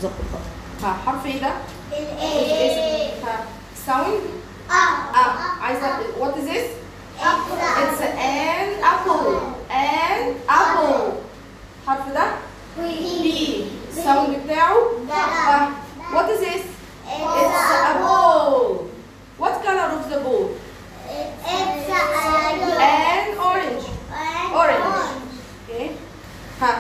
بالظبط الخطأ ها حرف ايه ده؟ الايه ها ساوند اه اب عايزه وات از ذس؟ It's an apple. An apple. حرف ده B. الساوند بتاعه ها. What is this? It's a ball. What color of the ball? An orange. Orange. Okay. ها.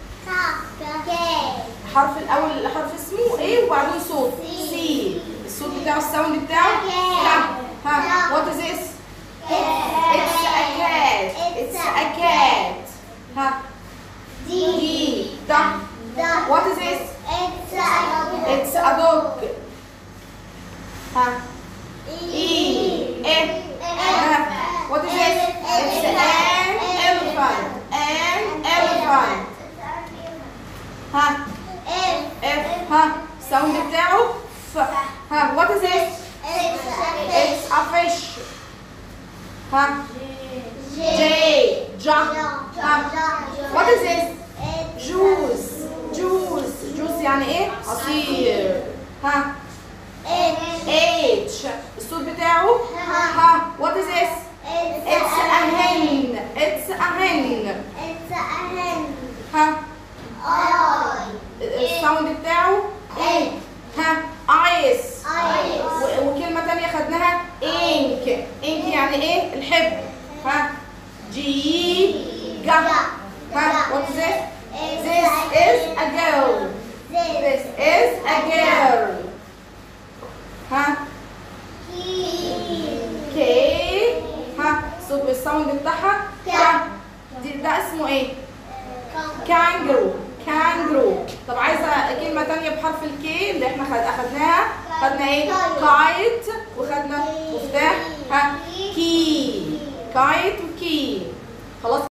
الحرف الأول حرف اسمه ايه وبعدين صوت C. الصوت بتاعه الساوند بتاعه ها. ها. What is this? It's a cat. It's a cat. ها. D. ده. What is this? It's a dog. ها. E. F. ها. What is this? It's an elephant. An elephant. ها. F. ها. الساوند بتاعه ف. ها. What is this? It's a fish. ها. J. Ja. ها. What is this? جوز. جوز. جوز يعني ايه؟ عصير. ها. H. الصوت بتاعه ها. What is this? It's a hen. It's a hen. ها. الساوند بتاعه ايه؟ ها. Ice. و- وكلمة تانية خدناها ink. ink يعني ايه؟ الحبر. ها. جي. جا. ها. What is this? This is a girl. This is a girl. ها. كي. ها. الصوت والساوند بتاعها كا. دي ده اسمه ايه؟ كانجرو كانجرو طب عايزه كلمه تانية بحرف الكي اللي احنا خد اخدناها خدنا ايه كايت وخدنا مفتاح ها كي كايت وكي خلاص